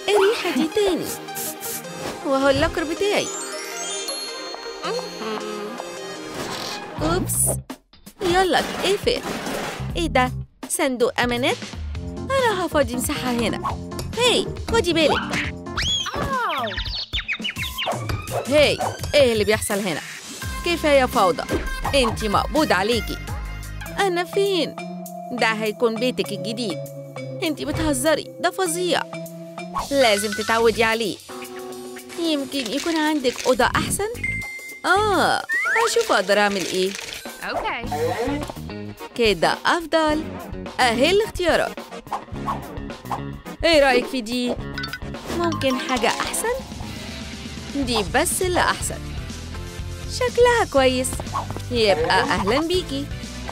الريحة دي تاني وهو اللوكر بتاعي أوبس يلا اتقفل ايه ده صندوق امانات انا هفضي مساحة هنا هاي خدي بالك هاي ايه اللي بيحصل هنا كفاية فوضى انتي مقبوض عليكي انا فين ده هيكون بيتك الجديد انتي بتهزري ده فظيع لازم تتعودي عليه يمكن يكون عندك أوضة أحسن؟ آه هشوف أقدر أعمل إيه Okay. كده أفضل أهي الاختيارات إيه رأيك في دي؟ ممكن حاجة أحسن؟ دي بس اللي أحسن شكلها كويس يبقى أهلا بيكي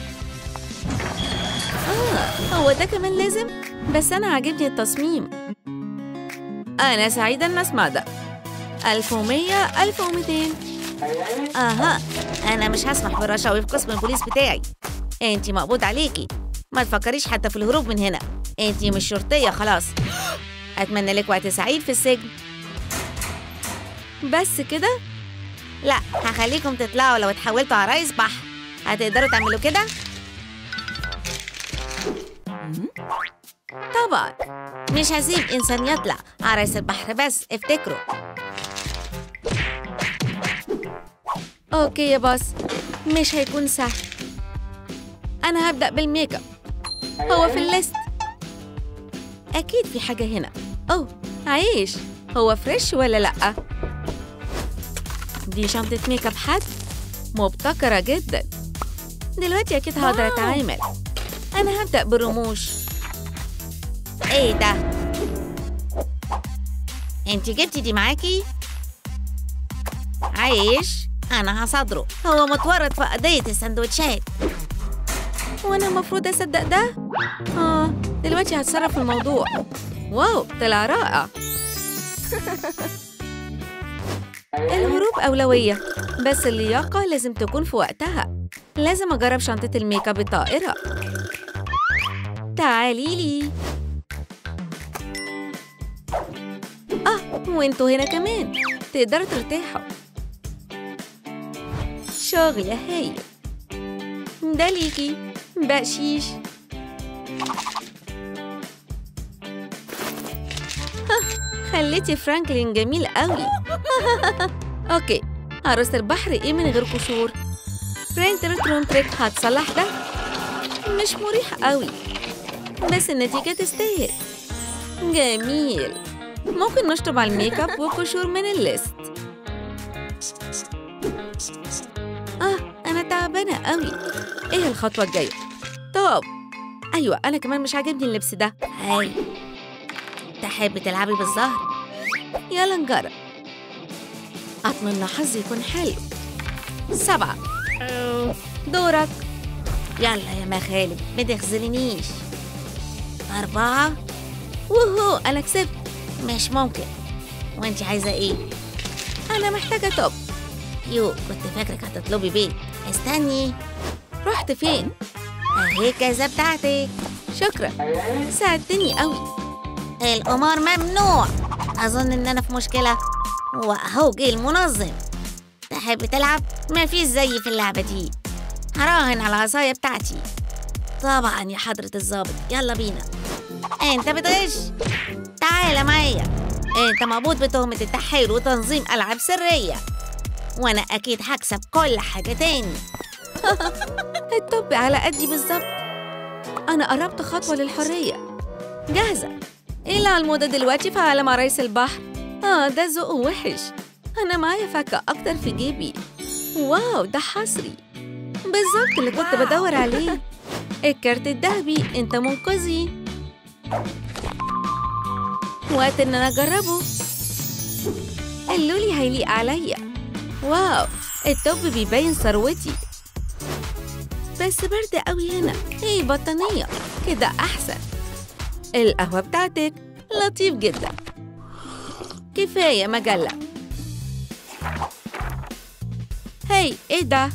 آه هو ده كمان لازم؟ بس أنا عاجبني التصميم أنا سعيدة إن أسمع ده 1100 1200 أها أنا مش هسمح بالرشاوي في قسم البوليس بتاعي أنتي مقبوض عليكي ما تفكريش حتى في الهروب من هنا أنتي مش شرطية خلاص أتمنى لك وقت سعيد في السجن بس كده؟ لا هخليكم تطلعوا لو اتحولتوا عرايس بحر هتقدروا تعملوا كده؟ طبعا مش هسيب إنسان يطلع عرايس البحر بس افتكروا أوكي يا باص مش هيكون سهل أنا هبدأ بالميك اب هو في الليست أكيد في حاجة هنا أوه عيش هو فريش ولا لأ؟ دي شنطة ميك اب حد مبتكرة جدا دلوقتي أكيد هقدر واو. أتعامل أنا هبدأ بالرموش إيه ده؟ انتي جبتي دي معاكي؟ عايش أنا هصادره هو متورط في قضية السندوتشات وأنا المفروض أصدق ده؟ آه دلوقتي هتصرف في الموضوع واو طلع رائع الهروب أولوية بس اللياقة لازم تكون في وقتها لازم أجرب شنطة الميك اب الطائرة تعالي لي آه وانتوا هنا كمان تقدروا ترتاحوا شغل هايل ده ليكي بقشيش خليتي فرانكلين جميل قوي اوكي عروسة البحر ايه من غير قشور برينتر ترون تريك هتصلح ده مش مريح قوي بس النتيجة تستاهل جميل ممكن نشطب على الميك اب والقشور من الليست اه انا تعبانة قوي ايه الخطوة الجاية طب ايوه انا كمان مش عاجبني اللبس ده هاي تحبي تلعبي بالظهر يلا نجرب أتمنى حظي يكون حلو سبعة دورك يلا يا مخالب ما تخزلنيش أربعة وهو أنا كسبت مش ممكن وانت عايزة ايه؟ أنا محتاجة توب يو كنت فاكرك هتطلبي بيت استني رحت فين؟ أهي كذا بتاعتك شكرا ساعدتني قوي القمار ممنوع أظن إن أنا في مشكلة وأهو جه المنظم تحب تلعب؟ مفيش زيي في اللعبة دي هراهن على العصاية بتاعتي طبعا يا حضرة الظابط يلا بينا أنت بتغش تعالى معايا أنت مربوط بتهمة التحرير وتنظيم ألعاب سرية وأنا أكيد هكسب كل حاجة تاني الطب على قدي بالظبط أنا قربت خطوة للحرية جاهزة ايه اللي على الموضة دلوقتي في عالم عرايس البحر؟ اه ده ذوق وحش أنا معايا فكة أكتر في جيبي واو ده حصري بالظبط اللي كنت بدور عليه الكارت الذهبي انت منقذي وقت ان انا اجربه اللولي هيليق عليا واو التوب بيبين ثروتي بس برد قوي هنا ايه بطانية كده احسن القهوة بتاعتك لطيف جدا كفاية مجلة هاي ايه ده؟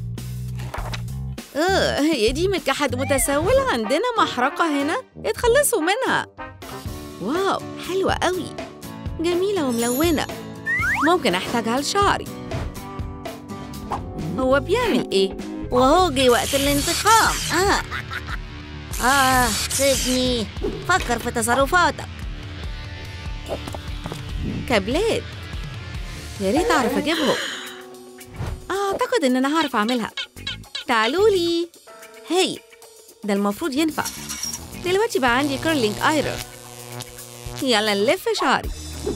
اه هي دي من كحد متسول عندنا محرقة هنا اتخلصوا منها واو حلوة قوي جميلة وملونة ممكن أحتاجها لشعري هو بيعمل إيه؟ وهو جه وقت الانتقام آه آه سيبني فكر في تصرفاتك كابلات يا ريت أعرف أجيبهم أعتقد إن أنا هعرف أعملها تعالوا لي هي ده المفروض ينفع دلوقتي بقى عندي كيرلينج ايرون يلا نلف شعري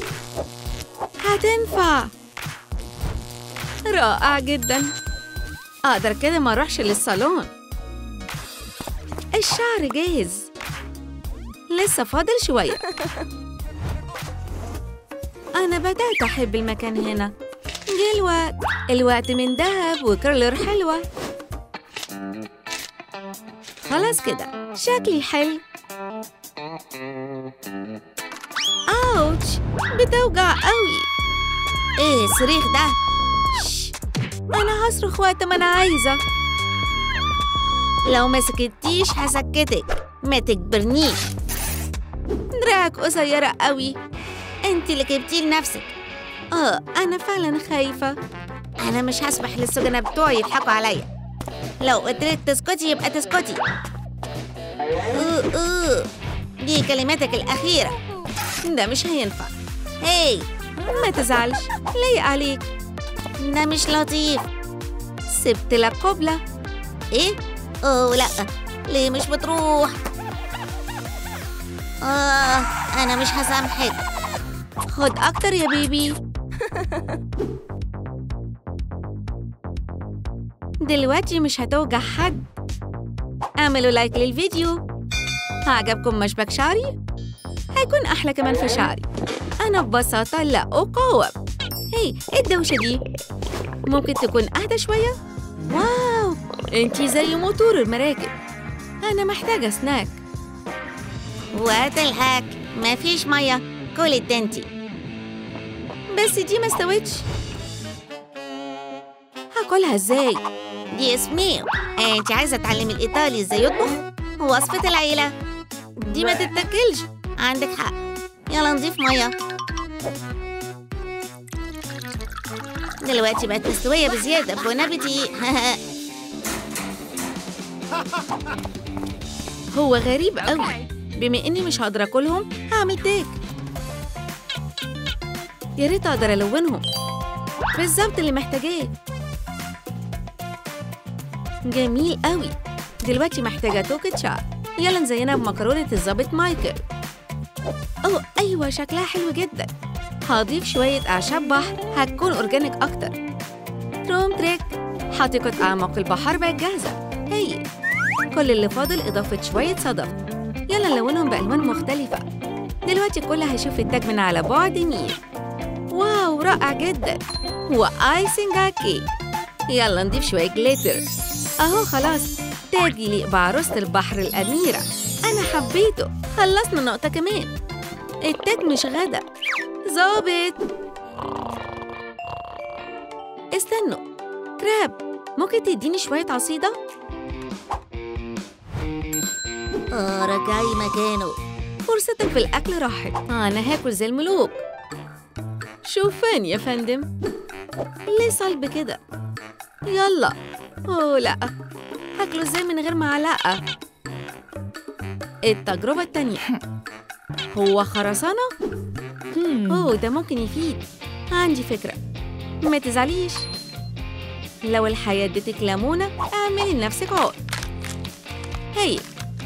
هتنفع رائع جدا اقدر كده ما اروحش للصالون الشعر جاهز لسه فاضل شوية أنا بدأت أحب المكان هنا جه الوقت الوقت من دهب وكرلر حلوة خلاص كده شكلي حلو أوتش بتوجع قوي إيه الصريخ ده؟ شش. أنا هصرخ وقت ما أنا عايزة لو ما سكتيش هسكتك ما تجبرنيش دراعك قصيرة قوي انت اللي جبتيه لنفسك آه أنا فعلا خايفة انا مش هسمح للسجناء بتوعي يضحكوا عليا لو قلتلك تسكتي يبقى تسكتي أوه أوه. دي كلماتك الأخيرة ده مش هينفع هاي ما تزعلش لايق عليك ده مش لطيف سبت لك قبلة ايه؟ اوه لا ليه مش بتروح؟ آه أنا مش هسامحك خد أكتر يا بيبي دلوقتي مش هتوجع حد اعملوا لايك للفيديو عجبكم مشبك شعري؟ هيكون أحلى كمان في شعري أنا ببساطة لا أقاوم هي إيه الدوشة دي؟ ممكن تكون أهدى شوية؟ واو انتي زي موتور المراكب أنا محتاجة سناك وقت الهاك مفيش مية كل التنتي بس دي ما استوتش هاكلها ازاي؟ دي اسميو انت عايزة تعلمي الإيطالي ازاي يطبخ؟ وصفة العيلة دي ما تتاكلش عندك حق يلا نضيف مية دلوقتي بقت مستوية بزيادة بون ابيتي هو غريب قوي بما اني مش هقدر اكلهم هعمل تيك يا ريت اقدر الونهم بالظبط اللي محتاجاه جميل قوي دلوقتي محتاجه توكة شعر يلا نزينها بمكرونه الظابط مايكل اوه ايوه شكلها حلو جدا هضيف شويه اعشاب بحر هتكون اورجانيك اكتر روم تريك حديقه اعماق البحر بقت جاهزه هي كل اللي فاضل اضافه شويه صدف يلا نلونهم بألوان مختلفة دلوقتي الكل هيشوف التاج من على بعد ميل واو رائع جدا وآيسنج على الكيك يلا نضيف شوية جليتر أهو خلاص تاج يليق بعروسة البحر الأميرة أنا حبيته خلصنا نقطة كمان التاج مش غدا ظابط استنوا كراب ممكن تديني شوية عصيدة؟ اه رجعي مكانه فرصتك في الأكل راحت أنا هاكل زي الملوك شوفان يا فندم ليه صلب كده يلا أوه لأ هاكله ازاي من غير معلقة التجربة التانية هو خرسانة؟ أوه ده ممكن يفيد عندي فكرة ما تزعليش لو الحياة ادتك ليمونة اعملي لنفسك عقد هي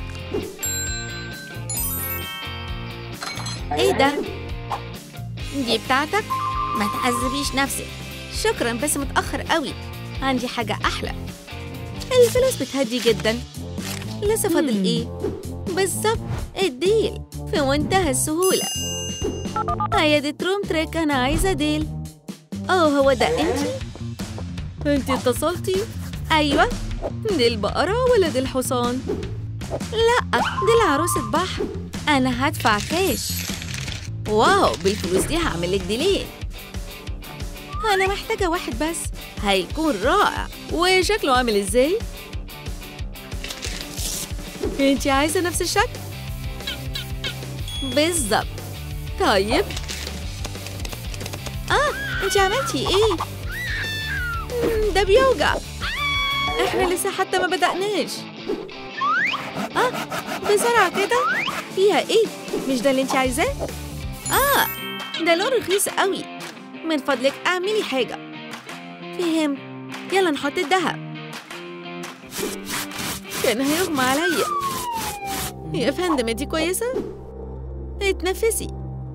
ايه ده؟ دي بتاعتك؟ ما تعذبيش نفسك شكرا بس متأخر قوي عندي حاجة أحلى الفلوس بتهدي جدا لسه فاضل إيه؟ بالظبط الديل في منتهى السهولة عيادة روم تريك أنا عايزة ديل أوه هو ده أنتي؟ أنتي اتصلتي؟ أيوة دي البقرة ولا دي الحصان؟ لأ دي العروسة بحر أنا هدفع كاش واو بالفلوس دي هعمل لك ديلين أنا محتاجة واحد بس هيكون رائع وشكله عامل إزاي؟ انتي عايزة نفس الشكل؟ بالظبط طيب اه انت عملتي ايه مم، ده بيوجع احنا لسه حتى ما بدأناش اه بسرعة كده فيها ايه مش ده اللي انت عايزاه اه ده لون رخيص قوي من فضلك اعملي حاجة فهم يلا نحط الدهب كان هيغمى عليا يا فندم دي كويسة اتنفسي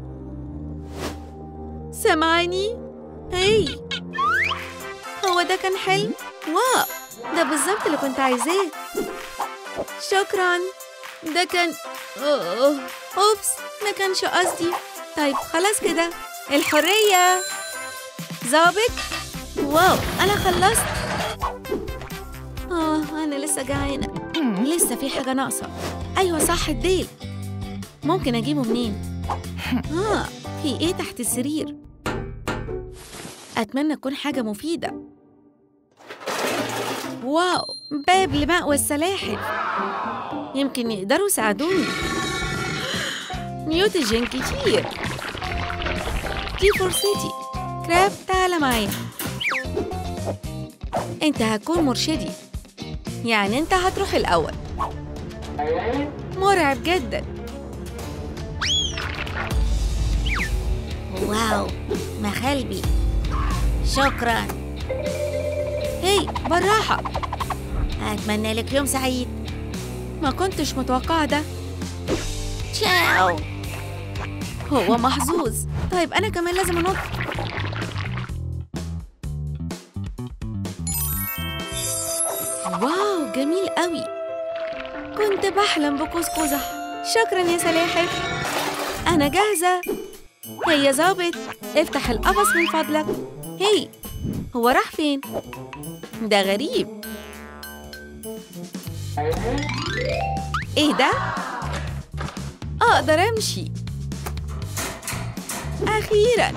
سمعاني هي هو ده كان حلم واو ده بالظبط اللي كنت عايزاه شكرا ده كان أوه. اوبس ما كانش قصدي طيب خلاص كده الحرية ظابط واو انا خلصت اه انا لسه جعانة لسه في حاجة ناقصة ايوه صح الديل ممكن اجيبه منين اه في ايه تحت السرير اتمنى تكون حاجة مفيدة واو باب لمأوى السلاحف يمكن يقدروا يساعدوني نيوتجين كتير دي فرصتي كراب تعالى معايا انت هتكون مرشدي يعني انت هتروح الاول مرعب جدا واو مخالبي شكرا هي بالراحة أتمنى لك يوم سعيد ما كنتش متوقعة ده تشاو هو محظوظ طيب أنا كمان لازم أنط واو جميل قوي كنت بحلم بقوس قزح شكرا يا سلاحف أنا جاهزة هيا ظابط افتح القفص من فضلك هي هو راح فين؟ ده غريب ايه ده؟ اقدر امشي اخيرا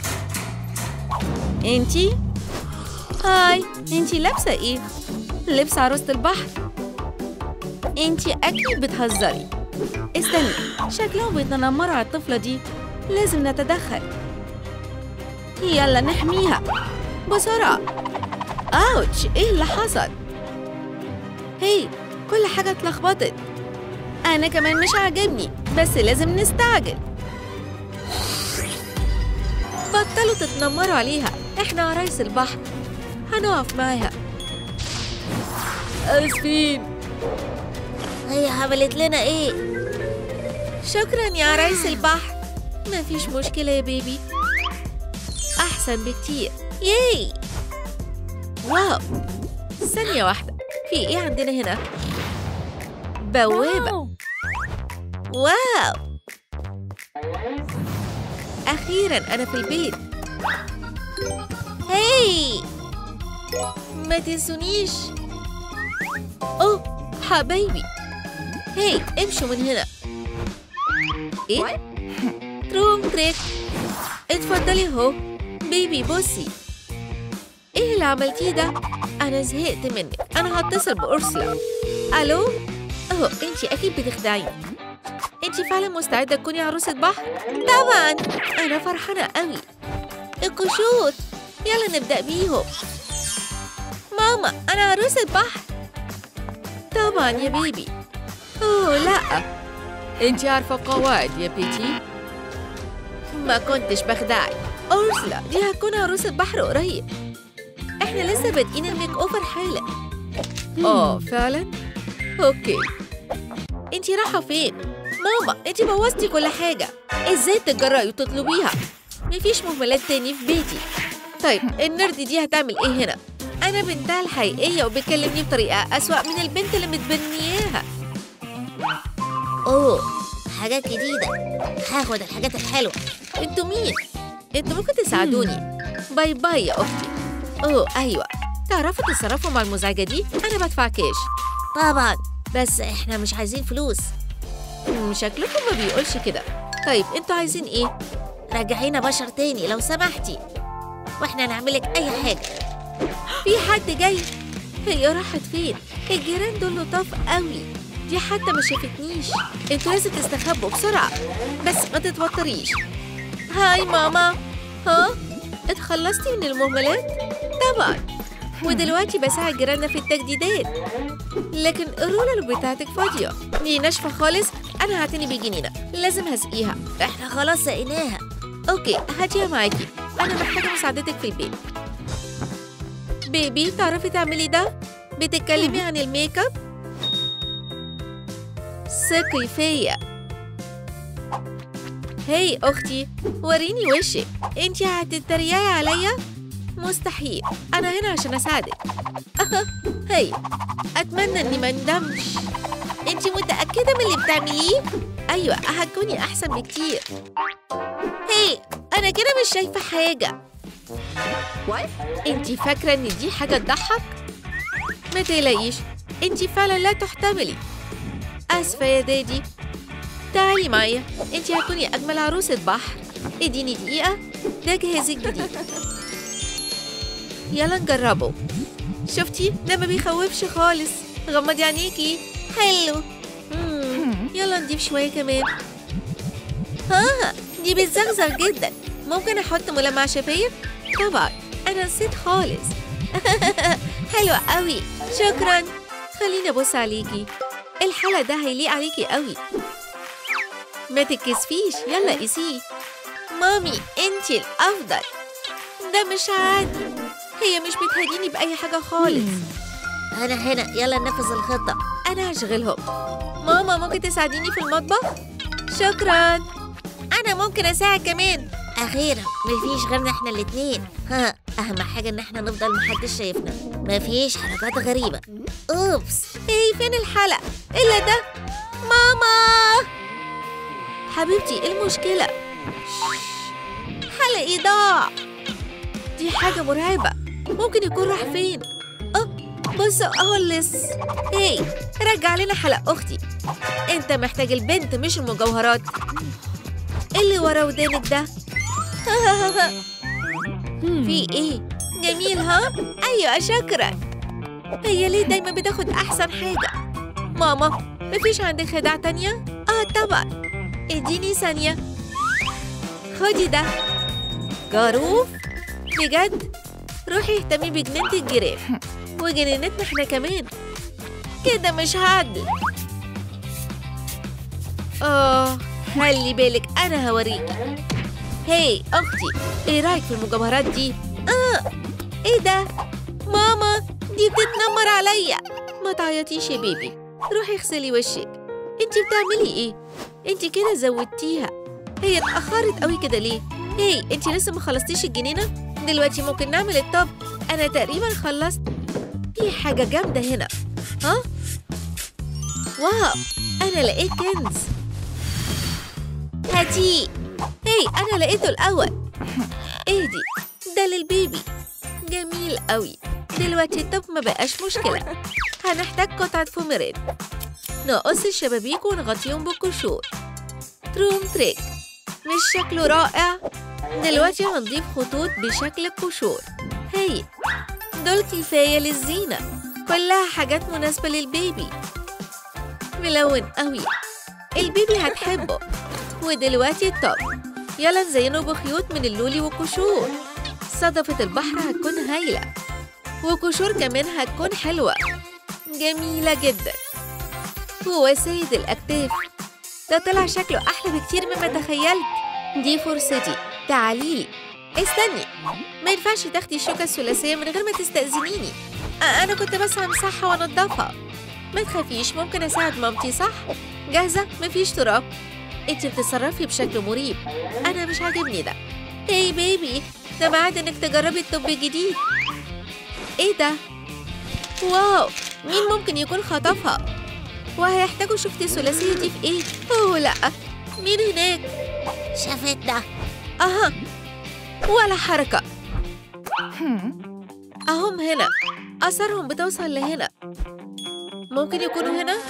انتي هاي انتي لابسه ايه لبس عروسه البحر انتي اكيد بتهزري استني شكلهم بيتنمروا على الطفله دي لازم نتدخل يلا نحميها بسرعه اوتش ايه اللي حصل هي كل حاجه اتلخبطت انا كمان مش عاجبني بس لازم نستعجل بطلوا تتنمروا عليها احنا عرايس البحر هنقف معاها اسفين هي عملت لنا إيه؟ شكرا يا عرايس البحر مفيش مشكلة يا بيبي أحسن بكتير ياي واو ثانية واحدة في إيه عندنا هنا؟ بوابة واو أخيرا أنا في البيت هاي ما تنسونيش أوه حبايبي هاي امشوا من هنا إيه؟ تروم تريك اتفضلي اهو بيبي بصي ايه اللي عملتيه ده انا زهقت منك انا هتصل بأرسلا الو اهو انتي اكيد بتخدعيني انتي فعلا مستعده تكوني عروسه بحر طبعا انا فرحانه قوي القشور يلا نبدا بيهم ماما انا عروسه بحر طبعا يا بيبي اوه لا انتي عارفه القواعد يا بيتي ما كنتش بخدعك أرسلا دي هتكون عروسة بحر قريب احنا لسه بادئين الميك اوفر حالا اه فعلا اوكي انتي رايحة فين ماما انتي بوظتي كل حاجة ازاي تتجرأي وتطلبيها مفيش مهملات تاني في بيتي طيب النرد دي هتعمل ايه هنا انا بنتها الحقيقية وبتكلمني بطريقة أسوأ من البنت اللي متبنياها أوه حاجات جديدة هاخد الحاجات الحلوة انتوا مين؟ انتوا ممكن تساعدوني باي باي يا اختي اوه ايوه تعرفوا تتصرفوا مع المزعجة دي؟ أنا بدفع كاش طبعا بس احنا مش عايزين فلوس مم، شكلكم ما بيقولش كده طيب انتوا عايزين ايه؟ رجعينا بشر تاني لو سمحتي واحنا نعملك اي حاجة في حد جاي هي راحت فين؟ الجيران دول لطاف قوي دي حتى ما شافتنيش انتوا لازم تستخبوا بسرعة بس ما تتوتريش هاي ماما ها اتخلصتي من المهملات طبعا ودلوقتي بساعد جيراننا في التجديدات لكن الرولر بتاعتك فاضية دي ناشفة خالص أنا هعتني بجنينة لازم هسقيها احنا خلاص سقيناها أوكي هاتيها معاكي أنا محتاجة مساعدتك في البيت بيبي تعرفي تعملي ده؟ بتتكلمي عن الميك اب؟ ثقي فيا هاي أختي وريني وشك انتي هتتريقي عليا؟ مستحيل أنا هنا عشان أساعدك هاي أتمنى إني ما ندمش انتي متأكدة من اللي بتعمليه؟ أيوة هتكوني أحسن بكتير هي أنا كده مش شايفة حاجة انتي فاكرة إن دي حاجة تضحك؟ ما تقلقيش انتي فعلا لا تحتملي آسفة يا دادي تعالي معايا انتي هتكوني أجمل عروسة بحر اديني دقيقة ده جهازك الجديد يلا نجربه شفتي ده ما بيخوفش خالص غمضي عينيكي حلو مم. يلا نضيف شوية كمان ها دي بتزغزغ جدا ممكن احط ملمع شفايف طبعا انا نسيت خالص حلوة قوي شكرا خليني ابص عليكي الحلقة ده هيليق عليكي قوي ما تتكسفيش يلا قيسيه مامي انتي الافضل ده مش عادي هي مش بتهديني باي حاجة خالص انا هنا يلا ننفذ الخطة انا هشغلهم ماما ممكن تساعديني في المطبخ شكرا انا ممكن اساعد كمان اخيرا مفيش غيرنا احنا الاتنين ها اهم حاجة ان احنا نفضل محدش شايفنا مفيش حركات غريبة اوبس ايه فين الحلق الا ده ماما حبيبتي ايه المشكلة حلقي ضاع دي حاجة مرعبة ممكن يكون راح فين اه بصوا اهو اللص هي رجع لنا حلق اختي انت محتاج البنت مش المجوهرات اللي ورا ودانك ده في ايه جميل ها ايوه شكرا هي ليه دايما بتاخد احسن حاجه ماما مفيش عندك خداع تانية اه طبعا اديني ثانيه خدي ده جاروف بجد روحي اهتمي بجنينة الجيران وجنينتنا احنا كمان كده مش عدل اه خلي بالك انا هوريكي هاي اختي ايه رايك في المجوهرات دي اه ايه ده ماما دي بتتنمر عليا ما تعيطيش يا بيبي روحي اغسلي وشك انتي بتعملي ايه انتي كده زودتيها هي اتاخرت قوي كده ليه هي انتي لسه ما خلصتيش الجنينه دلوقتي ممكن نعمل الطب انا تقريبا خلصت في حاجه جامده هنا ها واو انا لقيت كنز هاتيه هي انا لقيته الاول ايه دي ده للبيبي جميل قوي دلوقتي الطب ما بقاش مشكله هنحتاج قطعه فوميرين نقص الشبابيك ونغطيهم بالقشور تروم تريك مش شكله رائع دلوقتي هنضيف خطوط بشكل القشور هي دول كفايه للزينه كلها حاجات مناسبه للبيبي ملون قوي البيبي هتحبه ودلوقتي الطب يلا نزينه بخيوط من اللولي والقشور صدفة البحر هتكون هايلة وقشور كمان هتكون حلوة جميلة جدا هو سيد الأكتاف ده طلع شكله أحلى بكتير مما تخيلت دي فرصتي تعاليلي استني ما ينفعش تاخدي الشوكة الثلاثية من غير ما تستأذنيني أ- أنا كنت بس همسحها وأنضفها ما تخافيش ممكن أساعد مامتي صح؟ جاهزة؟ مفيش تراب انتي بتتصرفي بشكل مريب انا مش عاجبني ده هي بيبي ده ميعاد انك تجربي الطب الجديد ايه ده واو مين ممكن يكون خطفها وهيحتاجوا شفتي الثلاثيه دي في ايه اوه لا مين هناك شافتنا اها ولا حركه اهم هنا اثرهم بتوصل لهنا ممكن يكونوا هنا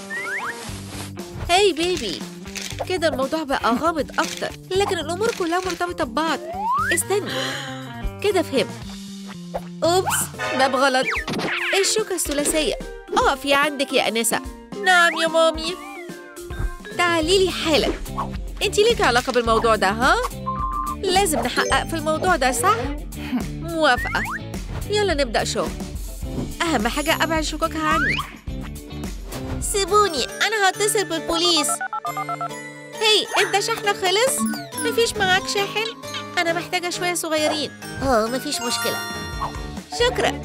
هاي بيبي كده الموضوع بقى غامض أكتر لكن الأمور كلها مرتبطة ببعض استني كده فهمت أوبس باب غلط الشوكة الثلاثية اقفي عندك يا أنسة نعم يا مامي تعالي لي حالا انت ليك علاقة بالموضوع ده ها؟ لازم نحقق في الموضوع ده صح؟ موافقة يلا نبدأ شغل أهم حاجة أبعد شكوكها عني سيبوني أنا هتصل بالبوليس هي انت شحنك خلص؟ مفيش معاك شاحن؟ أنا محتاجة شوية صغيرين اه مفيش مشكلة شكرا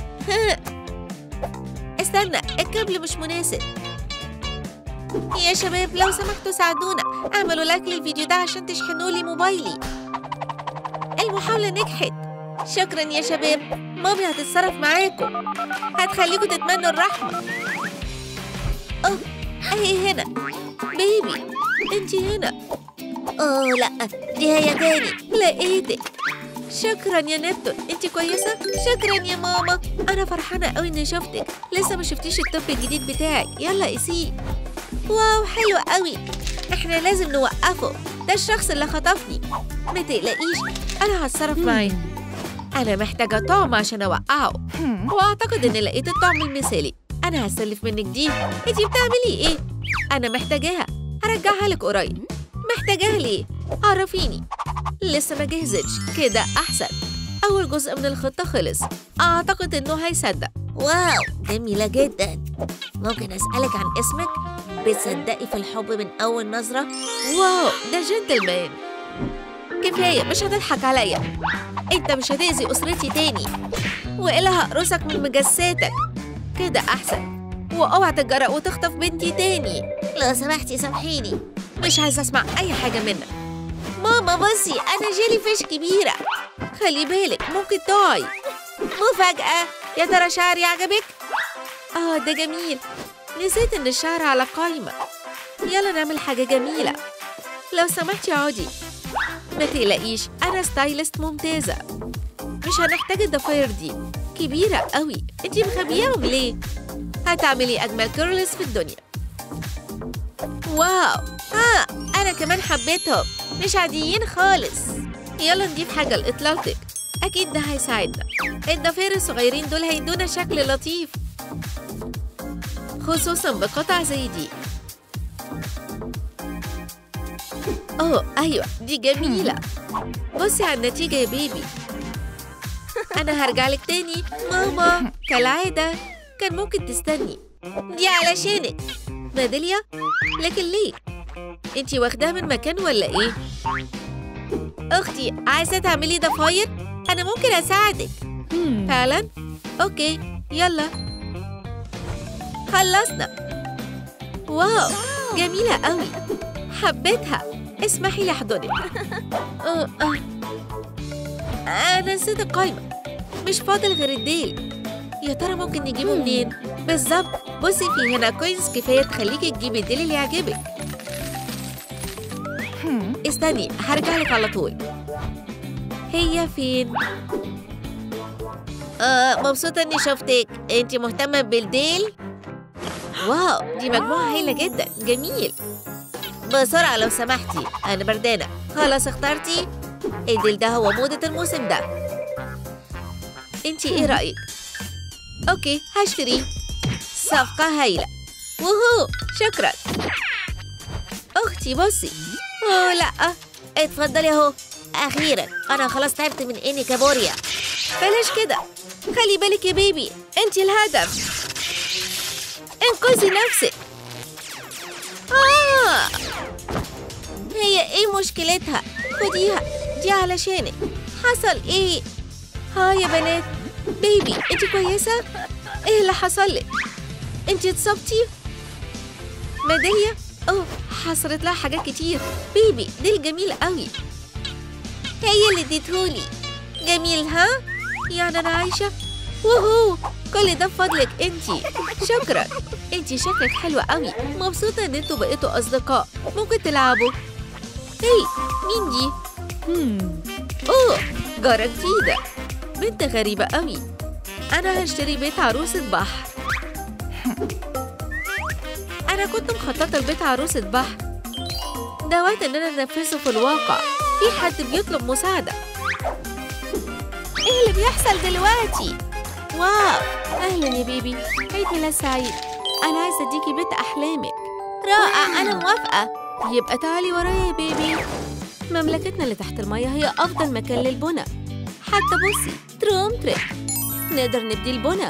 استنى الكابل مش مناسب يا شباب لو سمحتوا ساعدونا اعملوا لايك للفيديو ده عشان تشحنوا لي موبايلي المحاولة نجحت شكرا يا شباب مامي هتتصرف معاكم هتخليكم تتمنوا الرحمة اه اهي هنا بيبي انتي هنا اه لا دي هي تاني لقيتك شكرا يا نبتون انت كويسه شكرا يا ماما انا فرحانه قوي اني شفتك لسه ما شفتيش التوب الجديد بتاعك يلا قيسيه واو حلو قوي احنا لازم نوقفه ده الشخص اللي خطفني ما تقلقيش انا هتصرف معاه انا محتاجه طعم عشان اوقعه واعتقد اني لقيت الطعم المثالي انا هسلف منك دي انت بتعملي ايه انا محتاجاها هرجعها لك قريب محتاجاها ليه عرفيني لسه ما جهزتش كده احسن اول جزء من الخطه خلص اعتقد انه هيصدق واو جميلة جدا ممكن أسألك عن اسمك؟ بتصدقي في الحب من أول نظرة؟ واو ده جنتلمان كفايه مش هتضحك عليا انت مش هتاذي اسرتي تاني والا هقرصك من مجساتك كده احسن واوعى تتجرأ وتخطف بنتي تاني لو سمحتي سامحيني مش عايزه اسمع اي حاجه منك ماما بصي أنا جيلي فيش كبيرة خلي بالك ممكن تقعي مفاجأة يا ترى شعري عجبك اه ده جميل نسيت ان الشعر على قايمه يلا نعمل حاجه جميله لو سمحتي اقعدي ما تقلقيش انا ستايلست ممتازه مش هنحتاج الضفاير دي كبيره قوي انتي مخبياهم ليه هتعملي اجمل كيرلز في الدنيا واو ها انا كمان حبيتهم مش عاديين خالص يلا نضيف حاجه لاطلالتك اكيد ده هيساعدنا الضفاير الصغيرين دول هيدونا شكل لطيف خصوصا بقطع زي دي اوه ايوه دي جميله بصي على النتيجه يا بيبي انا هرجع لك تاني ماما كالعاده كان ممكن تستني دي علشانك ميداليا لكن ليه انتي واخداها من مكان ولا ايه اختي عايزه تعملي ضفاير انا ممكن اساعدك فعلا اوكي يلا خلصنا واو جميله قوي حبيتها اسمحي لي احضنك آه، آه. انا نسيت القايمه مش فاضل غير الديل يا ترى ممكن نجيبه منين بالظبط بصي في هنا كوينز كفايه تخليكي تجيبي الديل اللي يعجبك استني هرجع لك على طول هي فين آه مبسوطة إني شفتك أنت مهتمة بالديل؟ واو دي مجموعه هايله جدا جميل بسرعة لو سمحتي أنا بردانة خلاص اخترتي الديل ده هو موضة الموسم ده انتي ايه رايك اوكي هشتريه صفقه هايله وهو شكرا اختي بصي اوه لا اتفضلي أهو أخيرا أنا خلاص تعبت من إني كابوريا بلاش كده خلي بالك يا بيبي انتي الهدف انقذي نفسك آه هي ايه مشكلتها خديها دي علشانك حصل ايه ها يا بنات بيبي انتي كويسه ايه اللي حصل لك انتي اتصبتي ميداليا اوه حصلت لها حاجات كتير بيبي ديل جميل قوي هي اللي اديتهولي جميل ها يعني انا عايشه وهو كل ده بفضلك انتي شكرا انتي شكلك حلوة قوي مبسوطة ان انتوا بقيتوا اصدقاء ممكن تلعبوا هي مين دي اوه جارة جديدة بنت غريبة قوي انا هشتري بيت عروسة بحر انا كنت مخططة لبيت عروسة بحر ده وقت ان انا انفذه في الواقع في حد بيطلب مساعدة ايه اللي بيحصل دلوقتي واو اهلا يا بيبي عيد ميلاد سعيد أنا عايزة أديكي بيت أحلامك رائع أنا موافقة يبقى تعالي ورايا يا بيبي مملكتنا اللي تحت المية هي أفضل مكان للبنى حتى بصي تروم تريك نقدر نبدي البنى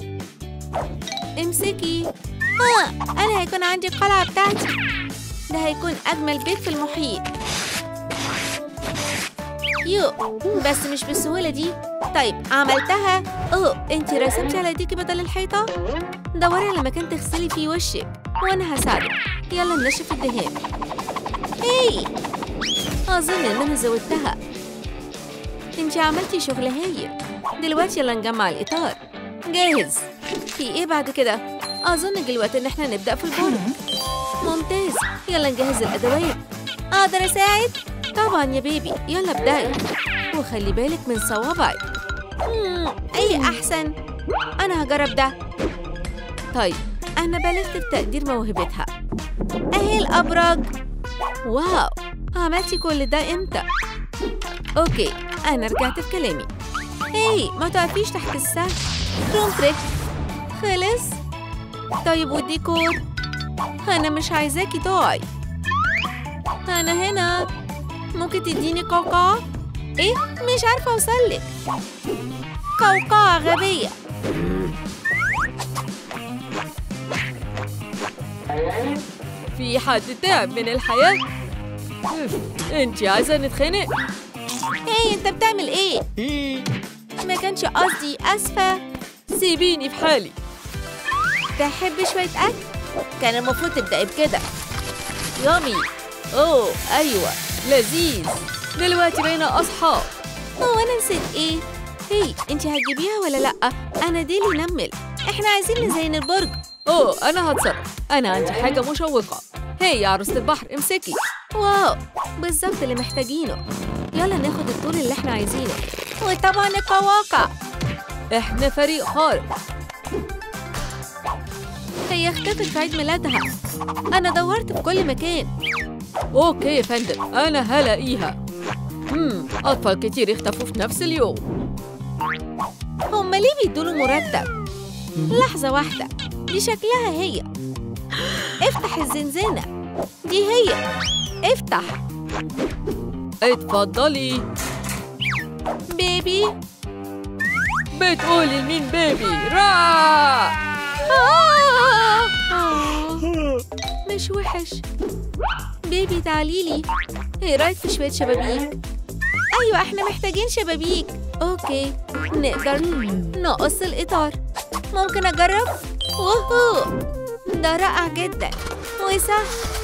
امسكي آه أنا هيكون عندي القلعة بتاعتي ده هيكون أجمل بيت في المحيط يو بس مش بالسهولة دي طيب عملتها أوه أنتي رسمتي على ايديكي بدل الحيطة؟ دوري على مكان تغسلي فيه وشك وأنا هساعدك يلا ننشف الدهان هي أظن إن أنا زودتها أنتي عملتي شغل هايل دلوقتي يلا نجمع الإطار جاهز في إيه بعد كده؟ أظن جه الوقت إن إحنا نبدأ في البرج ممتاز يلا نجهز الأدوات أقدر أساعد؟ طبعا يا بيبي يلا ابدأي وخلي بالك من صوابعك مم، أي أحسن أنا هجرب ده طيب أنا بلغت بتقدير موهبتها أهي الأبراج واو عملتي كل ده إمتى؟ أوكي أنا رجعت في كلامي هاي ما تقفيش تحت السقف روم تريك خلص طيب والديكور أنا مش عايزاكي تقعي أنا هنا ممكن تديني قوقعة؟ إيه؟ مش عارفة أوصلك قوقعة غبية في حد تعب من الحياة؟ انتي عايزة نتخانق؟ هي أنت بتعمل إيه؟ ما كانش قصدي أسفة سيبيني في حالي تحب شوية أكل؟ كان المفروض تبدأي بكده يامي اوه ايوه لذيذ دلوقتي بقينا اصحاب هو أنا نسيت إيه؟ هي انتي هتجيبيها ولا لا انا ديلي نمل إحنا عايزين نزين البرج اوه انا هتصرف انا عندي حاجه مشوقه هي يا عروسه البحر امسكي واو بالظبط اللي محتاجينه يلا ناخد الطول اللي احنا عايزينه وطبعا القواقع احنا فريق خارق هي اختفت في عيد ميلادها انا دورت في كل مكان اوكي يا فندم انا هلاقيها امم اطفال كتير اختفوا في نفس اليوم هما ليه بيدوله مرتب؟ لحظة واحدة دي شكلها هي افتح الزنزانة دي هي افتح اتفضلي بيبي بتقولي لمين بيبي را آه. آه. مش وحش بيبي تعاليلي ايه رايك في شوية شبابيك أيوة إحنا محتاجين شبابيك اوكي نقدر نقص الاطار ممكن أجرب؟ ووهو ده رائع جدا وسهل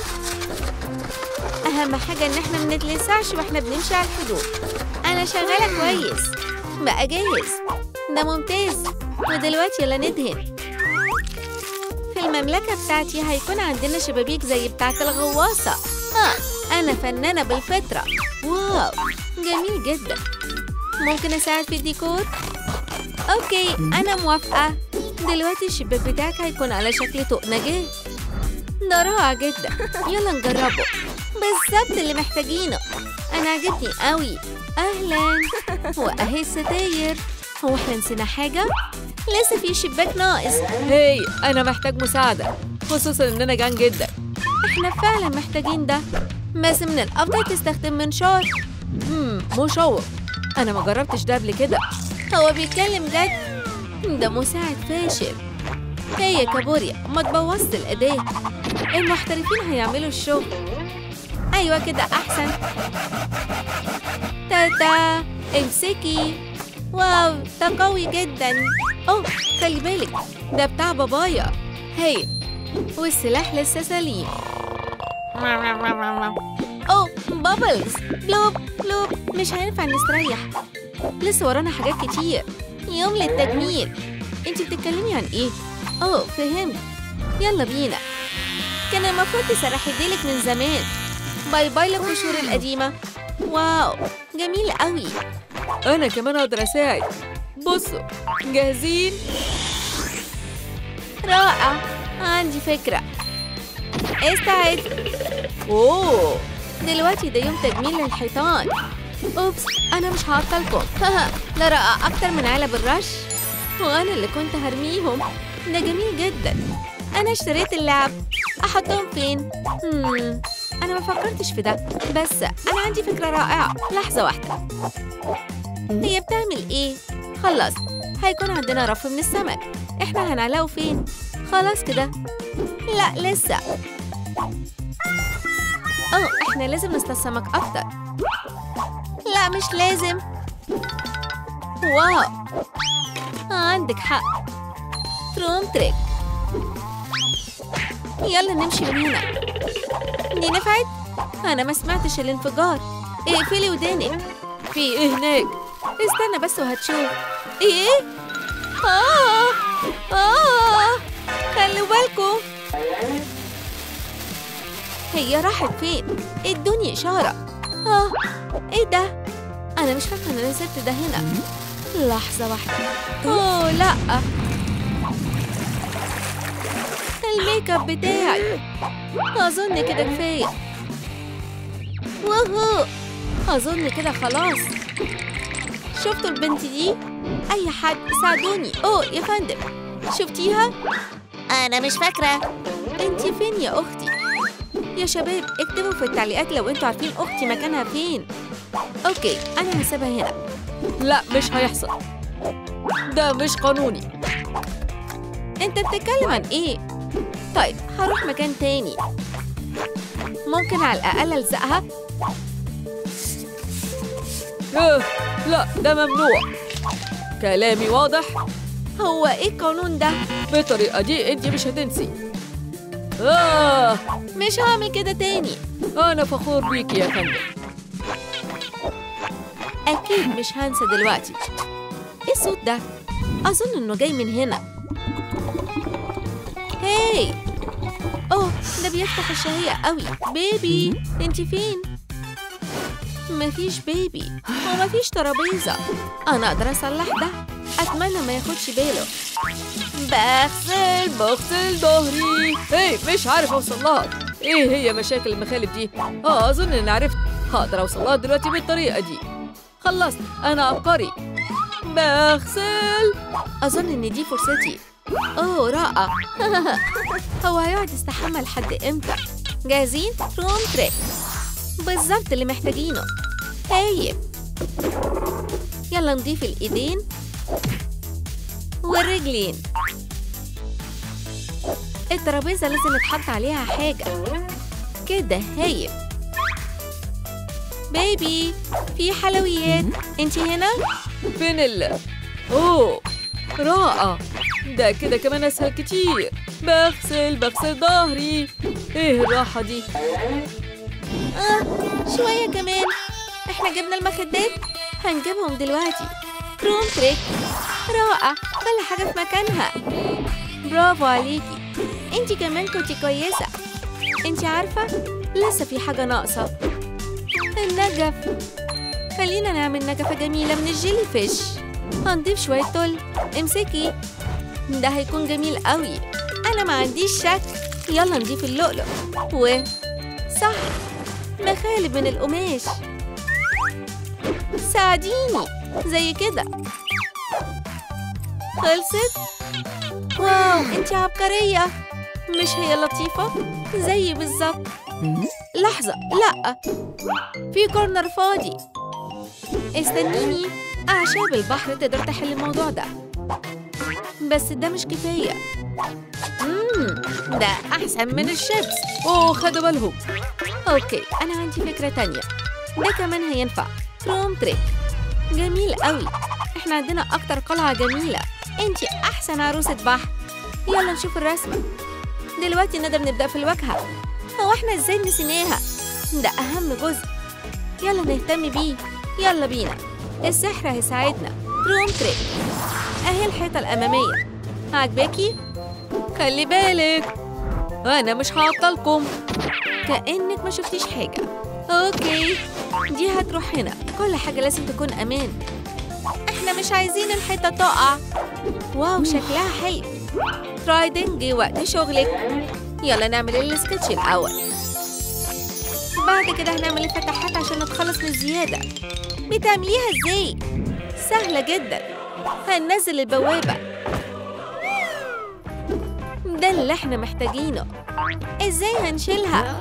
أهم حاجة إن إحنا منتلسعش وإحنا بنمشي على الحدود أنا شغالة كويس بقى جاهز ده ممتاز ودلوقتي يلا ندهن في المملكة بتاعتي هيكون عندنا شبابيك زي بتاعة الغواصة ها أنا فنانة بالفطرة واو جميل جدا ممكن أساعد في الديكور؟ أوكي أنا موافقة دلوقتي الشباك بتاعك هيكون على شكل طوق نجاة ده رائع جدا يلا نجربه بالظبط اللي محتاجينه أنا عجبني قوي اهلا واهي الستاير هو احنا نسينا حاجه لسه في شباك ناقص هي انا محتاج مساعده خصوصا ان انا جعان جدا احنا فعلا محتاجين ده بس من الأفضل تستخدم منشار امم مشوق انا ما جربتش ده قبل كده هو بيتكلم جد ده مساعد فاشل هي يا كابوريا ما تبوظت الاداه المحترفين هيعملوا الشغل أيوة كده أحسن تاتا امسكي واو ده قوي جدا اوه خلي بالك ده بتاع بابايا هي والسلاح لسه سليم أوه بابلز بلوب بلوب مش هينفع نستريح لسه ورانا حاجات كتير يوم للتجميل انتي بتتكلمي عن ايه اوه فهمت يلا بينا كان المفروض تسرحي ديلك من زمان باي باي للقشور القديمة واو جميل قوي انا كمان اقدر اساعد بصوا جاهزين رائع عندي فكرة استعد اوه دلوقتي ده يوم تجميل للحيطان اوبس انا مش هعطلكم ده رائع أكتر من علب الرش وانا اللي كنت هرميهم ده جميل جدا أنا اشتريت اللعب أحطهم فين؟ مم. أنا ما فكرتش في ده بس أنا عندي فكرة رائعة لحظة واحدة هي بتعمل إيه؟ خلص هيكون عندنا رف من السمك إحنا هنعلقه فين؟ خلاص كده لا لسه أوه إحنا لازم نصطاد سمك أكتر لا مش لازم واو عندك حق تروم تريك يلا نمشي من هنا دي نفعت انا ما سمعتش الانفجار اقفلي ودانك في ايه هناك استنى بس وهتشوف ايه اه اه خلوا بالكم هي راحت فين ادوني اشاره اه ايه ده انا مش فاكره ان انا سبت ده هنا لحظه واحده اوه لا الميك اب بتاعي أظن كده كفاية وهو أظن كده خلاص شفتوا البنت دي؟ أي حد ساعدوني أوه يا فندم شفتيها؟ أنا مش فاكرة انتي فين يا أختي؟ يا شباب اكتبوا في التعليقات لو انتوا عارفين أختي مكانها فين أوكي أنا هسيبها هنا لا مش هيحصل ده مش قانوني انت بتتكلم عن ايه؟ طيب هروح مكان تاني ممكن على الأقل ألزقها؟ إيه لا ده ممنوع كلامي واضح هو ايه القانون ده؟ بالطريقة دي انت مش هتنسي آه مش هعمل كده تاني أنا فخور بيكي يا فندم أكيد مش هنسى دلوقتي إيه الصوت ده؟ أظن إنه جاي من هنا هاي أوه ده بيفتح الشهية قوي بيبي أنت فين؟ مفيش بيبي ومفيش ترابيزة أنا أقدر أصلح ده أتمنى ما ياخدش باله بغسل بغسل ظهري ايه مش عارف اوصل لها ايه هي مشاكل المخالب دي اه اظن اني عرفت هقدر اوصل لها دلوقتي بالطريقه دي خلصت انا عبقري بغسل أظن إن دي فرصتي أوه رائع هو هيقعد يستحمى لحد إمتى؟ جاهزين؟ روم تريك بالظبط اللي محتاجينه هايل يلا نضيف الإيدين والرجلين الترابيزة لازم يتحط عليها حاجة كده هايل بيبي في حلويات انتي هنا؟ فين ال اوه رائع ده كده كمان اسهل كتير بغسل بغسل ظهري ايه الراحه دي آه شوية كمان احنا جبنا المخدات هنجيبهم دلوقتي روم تريك رائع كل حاجة في مكانها برافو عليكي انتي كمان كنتي كويسة انتي عارفة لسه في حاجة ناقصة النجف خلينا نعمل نجفة جميلة من الجيلي فيش هنضيف شوية تل امسكي ده هيكون جميل قوي انا ما عنديش شك يلا نضيف اللؤلؤ و صح مخالب من القماش ساعديني زي كده خلصت واو انتي عبقرية مش هي لطيفة زي بالظبط لحظة لا في كورنر فاضي استنيني أعشاب البحر تقدر تحل الموضوع ده بس ده مش كفاية مم ده أحسن من الشيبس اوه خدوا بالهم أوكي أنا عندي فكرة تانية ده كمان هينفع كروم تريك جميل قوي إحنا عندنا أكتر قلعة جميلة أنتي أحسن عروسة بحر يلا نشوف الرسمة دلوقتي نقدر نبدأ في الواجهة هو إحنا إزاي نسيناها ده أهم جزء يلا نهتم بيه يلا بينا السحر هيساعدنا كروم تريك أهي الحيطة الأمامية عجباكي؟ خلي بالك انا مش هعطلكم كأنك ما شفتيش حاجة أوكي دي هتروح هنا كل حاجة لازم تكون أمان إحنا مش عايزين الحيطة تقع واو شكلها حلو ترايدن جه وقت شغلك يلا نعمل السكتش الأول بعد كده هنعمل الفتحات عشان نتخلص من الزيادة بتعمليها ازاي؟ سهلة جدا هننزل البوابة ده اللي احنا محتاجينه ازاي هنشيلها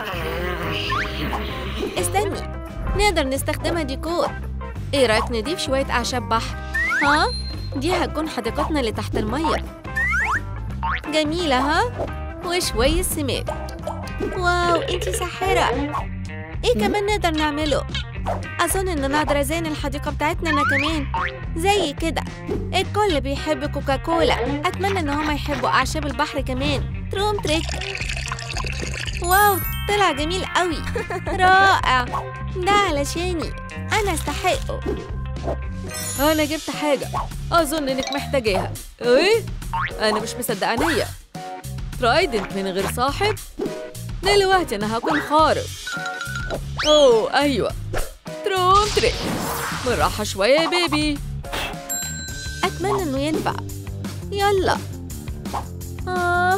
استني نقدر نستخدمها ديكور ايه رايك نضيف شويه اعشاب بحر ها دي هتكون حديقتنا اللي تحت الميه جميله ها وشويه سماد واو انتي ساحره ايه كمان نقدر نعمله اظن ان اقدر ازين الحديقه بتاعتنا انا كمان زي كده الكل بيحب كوكاكولا اتمنى ان هما يحبوا اعشاب البحر كمان تروم تريك واو طلع جميل قوي رائع ده علشاني انا استحقه أنا جبت حاجة أظن إنك محتاجاها إيه؟ أنا مش مصدقة عينيا ترايدنت من غير صاحب؟ دلوقتي أنا هكون خارق أوه أيوة تروم تريك بالراحة شوية يا بيبي اتمنى انه ينفع يلا آه.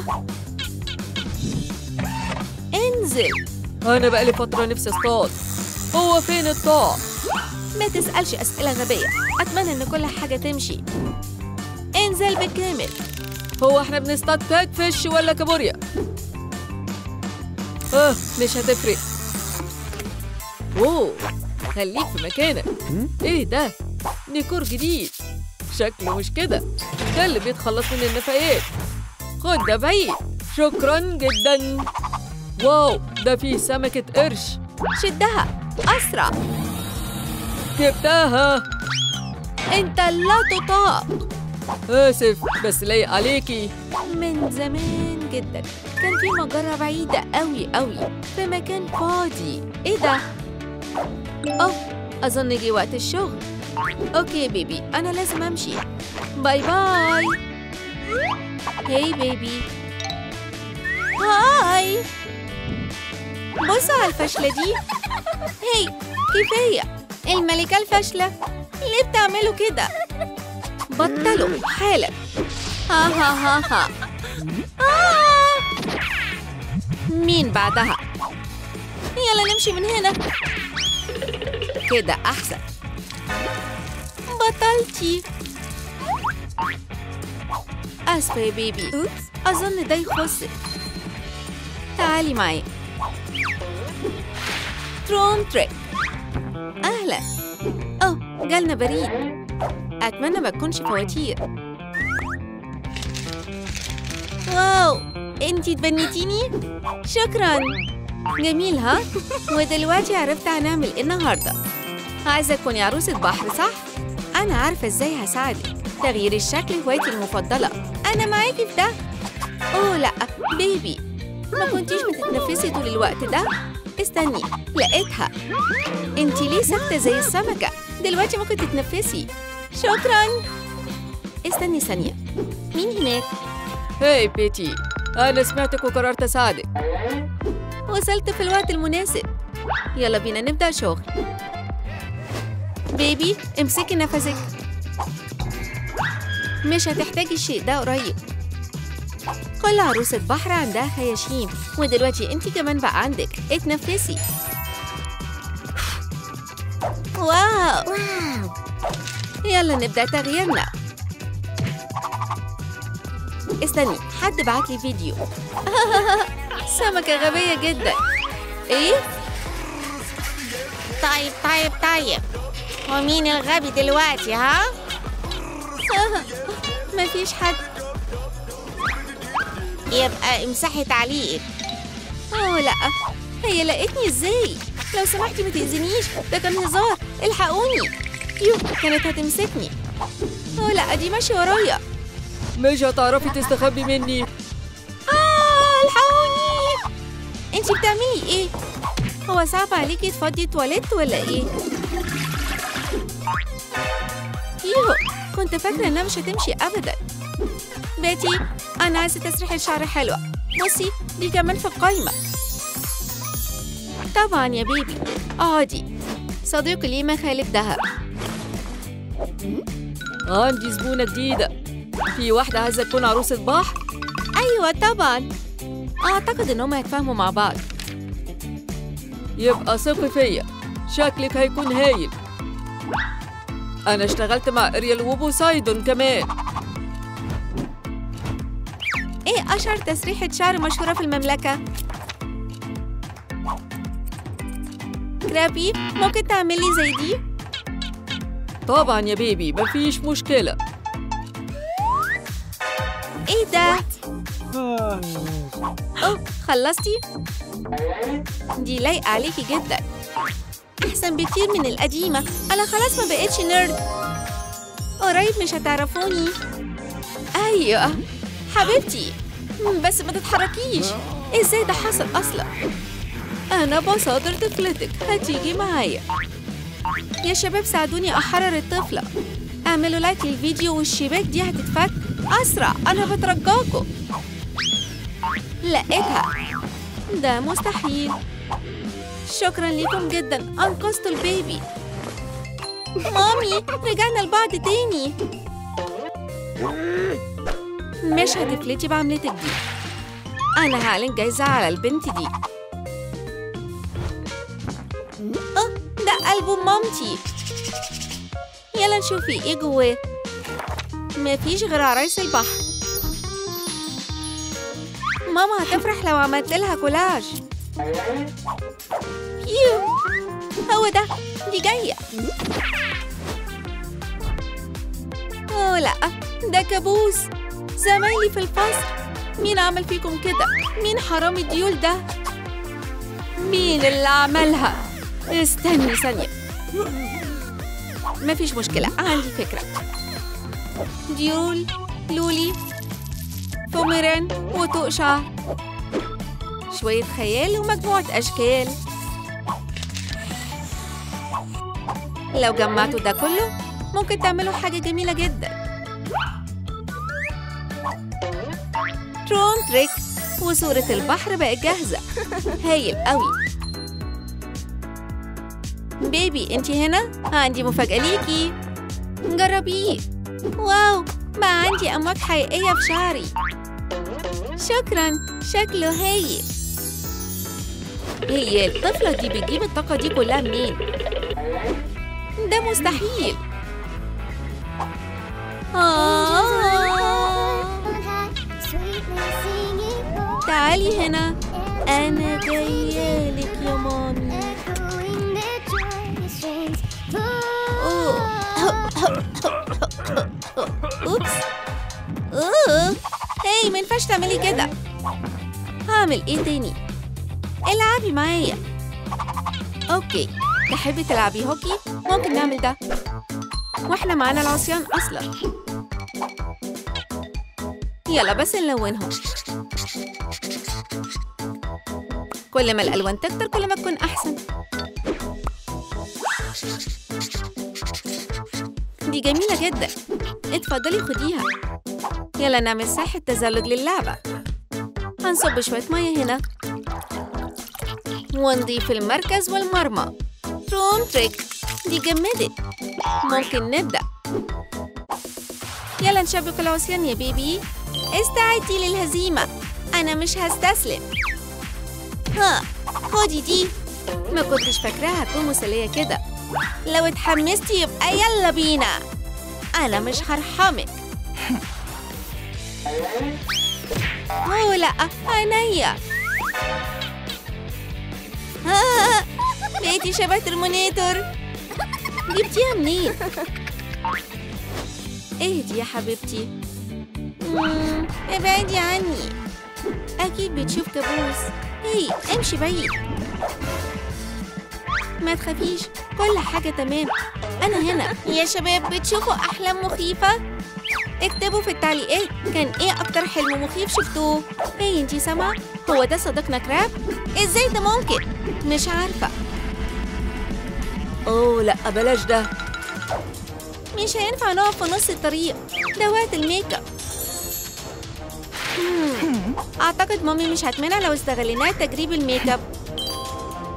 انزل أنا بقالي فترة نفسي أصطاد هو فين الطاع؟ ما تسألش أسئلة غبية أتمنى إن كل حاجة تمشي انزل بالكامل هو احنا بنصطاد كات فيش ولا كابوريا؟ اه مش هتفرق اوه خليك في مكانك ايه ده؟ ديكور جديد شكله مش كده ده اللي بيتخلص من النفايات خد ده بعيد شكرا جدا واو ده فيه سمكة قرش شدها أسرع جبتها أنت لا تطاق آسف بس لايق عليكي من زمان جدا كان في مجرة بعيدة قوي قوي في مكان فاضي إيه ده؟ أوه أظن جه وقت الشغل أوكي بيبي أنا لازم أمشي باي باي هاي بيبي هاي بصوا على الفشلة دي هاي كفاية الملكة الفاشلة ليه بتعملوا كده؟ بطلوا حالا ها ها ها ها آه. مين بعدها؟ يلا نمشي من هنا كده أحسن بطلتي آسفة يا بيبي أظن ده يخصك تعالي معي تروم تريك أهلا أوه جالنا بريد أتمنى ما تكونش فواتير واو انتي تبنيتيني شكرا جميل ها ودلوقتي عرفت هنعمل ايه النهارده عايزه تكوني عروسه بحر صح انا عارفه ازاي هساعدك تغيير الشكل هوايتي المفضله انا معاكي في ده اوه لا بيبي ما كنتيش بتتنفسي طول الوقت ده استني لقيتها انتي ليه ساكته زي السمكه دلوقتي ممكن تتنفسي شكرا استني ثانيه مين هناك هاي بيتي أنا سمعتك وقررت أساعدك وصلت في الوقت المناسب يلا بينا نبدأ شغل بيبي امسكي نفسك مش هتحتاجي الشيء ده قريب كل عروسة بحر عندها خياشيم ودلوقتي انت كمان بقى عندك اتنفسي واو واو يلا نبدأ تغييرنا استني حد بعت لي فيديو سمكة غبية جدا ايه؟ طيب طيب طيب ومين الغبي دلوقتي ها؟ مفيش حد يبقى امسحي تعليقك اوه لا هي لقيتني ازاي؟ لو سمحتي ما تأذينيش ده كان هزار الحقوني يو كانت هتمسكني اوه لا دي ماشية ورايا مش هتعرفي تستخبي مني آه الحقوني انتي بتعملي ايه؟ هو صعب عليكي تفضي تواليت ولا ايه؟ يوه كنت فاكرة انها مش هتمشي ابدا بيتي انا عايزة تسريح الشعر حلوة بصي دي كمان في القايمة طبعا يا بيبي اقعدي صديقي ليه مخالب دهب عندي زبونة جديدة في واحدة عايزة تكون عروسة بحر ايوه طبعا اعتقد انهم هيتفاهموا مع بعض يبقى ثقي فيا شكلك هيكون هايل أنا اشتغلت مع إريال وبوسايدون كمان ايه اشهر تسريحة شعر مشهورة في المملكة؟ كرابي ممكن تعملي زي دي؟ طبعا يا بيبي مفيش مشكلة ايه ده؟ اوه خلصتي؟ دي لايقة عليكي جدا أحسن بكتير من القديمة أنا خلاص ما بقتش نيرد قريب مش هتعرفوني أيوة حبيبتي مم، بس ما تتحركيش ازاي ده حصل أصلا أنا بصادر طفلتك هتيجي معايا يا شباب ساعدوني أحرر الطفلة اعملوا لايك للفيديو والشباك دي هتتفك أسرع أنا بترجاكم لقيتها ده مستحيل شكرا لكم جدا أنقذتوا البيبي مامي رجعنا لبعض تاني مش هتفلتي بعملتك دي أنا هعلن جايزة على البنت دي أه ده ألبوم مامتي يلا نشوف في ايه جواه مفيش غير عرايس البحر ماما هتفرح لو عملت لها كولاج يو هو ده دي جاية اوه لا ده كابوس زمايلي في الفصل مين عمل فيكم كده مين حرامي الديول ده مين اللي عملها استني ثانية مفيش مشكلة عندي فكرة ديول لولي بوميران وطوق شعر شوية خيال ومجموعة أشكال لو جمعتوا ده كله ممكن تعملوا حاجة جميلة جدا ترون تريك وصورة البحر بقت جاهزة هايل قوي بيبي انتي هنا؟ عندي مفاجأة ليكي جربيه واو بقى عندي أمواج حقيقية في شعري شكرا شكله هايل هي الطفلة دي بتجيب الطاقة دي كلها منين؟ ده مستحيل آه. تعالي هنا أنا جاية لك يا مامي أوبس أوه هاي ما ينفعش تعملي كده هعمل إيه تاني؟ العبي معايا أوكي تحبي تلعبي هوكي؟ ممكن نعمل ده واحنا معانا العصيان أصلا يلا بس نلونهم كل ما الألوان تكتر كل ما تكون أحسن دي جميلة جدا اتفضلي خديها يلا نعمل ساحة تزلج للعبة هنصب شوية مية هنا ونضيف المركز والمرمى تروم تريك دي جمدت ممكن نبدأ يلا نشبك العصيان يا بيبي استعدي للهزيمة أنا مش هستسلم ها خدي دي ما كنتش فاكراها هتكون مسلية كده لو اتحمستي يبقى يلا بينا أنا مش هرحمك أوه لأ عينيا آه، بقيتي شبه ترمونيتور جبتيها منين؟ اهدي يا حبيبتي مم، ابعدي عني أكيد بتشوف كابوس هي امشي بعيد ما تخافيش كل حاجة تمام أنا هنا يا شباب بتشوفوا أحلام مخيفة؟ اكتبوا في التعليقات كان ايه أكتر حلم مخيف شفتوه؟ هي انتي سامعة؟ هو ده صديقنا كراب؟ ازاي ده ممكن؟ مش عارفة أوه لأ بلاش ده مش هينفع نقف في نص الطريق ده وقت الميك اب مم، اعتقد مامي مش هتمنع لو استغليناه تجريب الميك اب